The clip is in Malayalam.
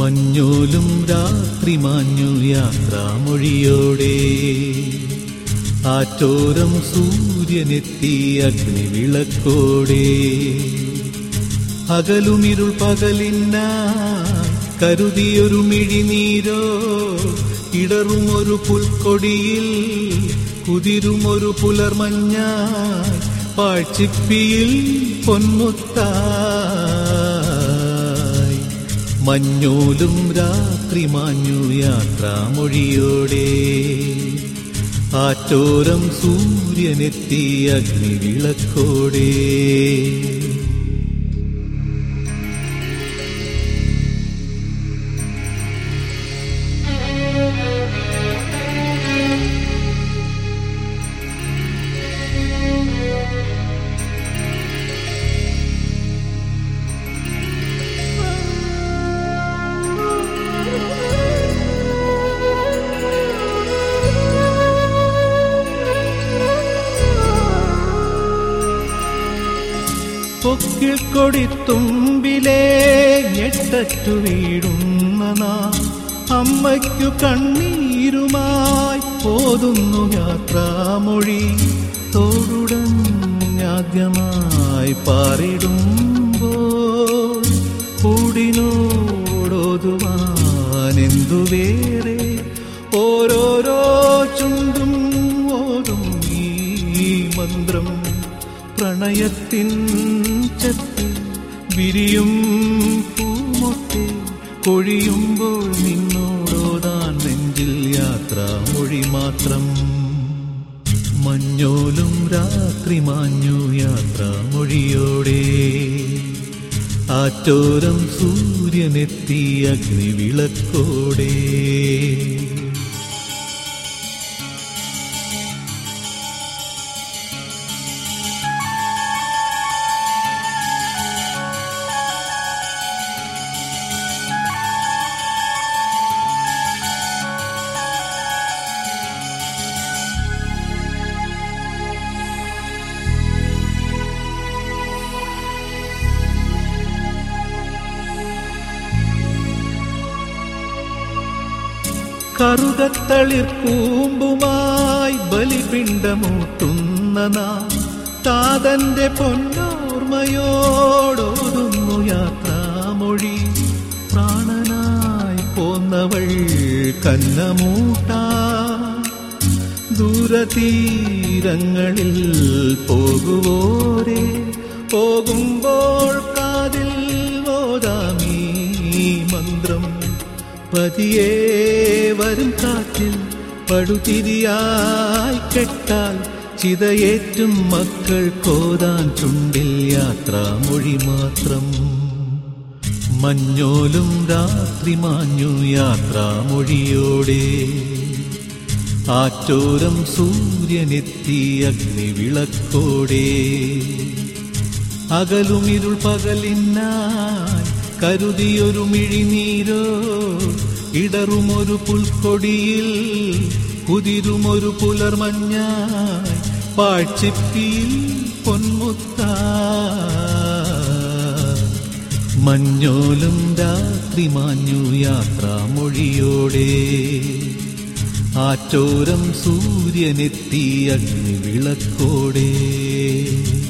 മഞ്ഞോലും രാത്രി മാഞ്ഞു യാത്രാമൊഴിയോടെ ആറ്റോരം സൂര്യനെത്തി അഗ്നിവിളക്കോടെ അകലുമിരുൾ പകലിനായി കരുതിയൊരു മിഴിനീരോ ഇടറുമൊരു പുൽക്കൊടിയിൽ കുതിരുമൊരു പുലർമഞ്ഞായി പാഴ്ചിപ്പിയിൽ പൊന്മുത്തായി മഞ്ഞോലും രാത്രി മാഞ്ഞു യാത്രാമൊഴിയോടെ ആറ്റോരം സൂര്യനെത്തി അഗ്നിവിളക്കോടെ പൊക്കിൽ കൊടിത്തുമ്പിലേ ഞെട്ടറ്റു വീടുന്ന നാം അമ്മയ്ക്കു കണ്ണീരുമായി പോതുന്നു യാത്രാമൊഴി തോടുടഞ്ഞാദ്യമായി പാറിടുമ്പോൾ കൂടിനോടോതുവാനെന്തു വേറെ ഓരോരോ ചുണ്ടും ഓതും ഈ മന്ത്രം പ്രണയത്തിൻ ചത്ത് വിരിയും പൂമൊട്ടെ കൊഴിയുമ്പോൾ നിന്നോടോതാൻ നെഞ്ചിൽ യാത്രാമൊഴി മാത്രം മഞ്ഞോലും രാത്രി മാഞ്ഞു യാത്രാമൊഴിയോടെ ആറ്റോരം സൂര്യനെത്തി അഗ്നിവിളക്കോടെ കറുകത്തളിർ കൂമ്പുമായി ബലിപിണ്ടമൂട്ടുന്ന നാം താതന്റെ പൊന്നോർമ്മയോടോതുന്നു യാത്രാമൊഴി പ്രാണനായി പോന്നവൾ കന്നമൂട്ടാ ദൂരതീരങ്ങളിൽ പോകുവോരെ പോകുമ്പോൾ കാതിൽ ഓതാമീ മന്ത്രം പതിയെ വരും കാറ്റിൽ പടുതിരിയായി കെട്ടാൽ ചിതയേറ്റും മക്കൾ കോതാൻ ചുണ്ടിൽ യാത്രാമൊഴി മാത്രം മഞ്ഞോലും രാത്രി മാഞ്ഞു യാത്രാമൊഴിയോടെ ആറ്റോരം സൂര്യനെത്തി അഗ്നിവിളക്കോടെ അകലുമിരുൾ പകലിനായി കരുതിയൊരു മിഴിനീരോ ഇടറുമൊരു പുൽക്കൊടിയിൽ കുതിരുമൊരു പുലർമഞ്ഞായി പാഴ്ചിപ്പിയിൽ പൊന്മുത്ത മഞ്ഞോലും രാത്രി മാഞ്ഞു യാത്രാമൊഴിയോടെ ആറ്റോരം സൂര്യനെത്തി അഗ്നിവിളക്കോടെ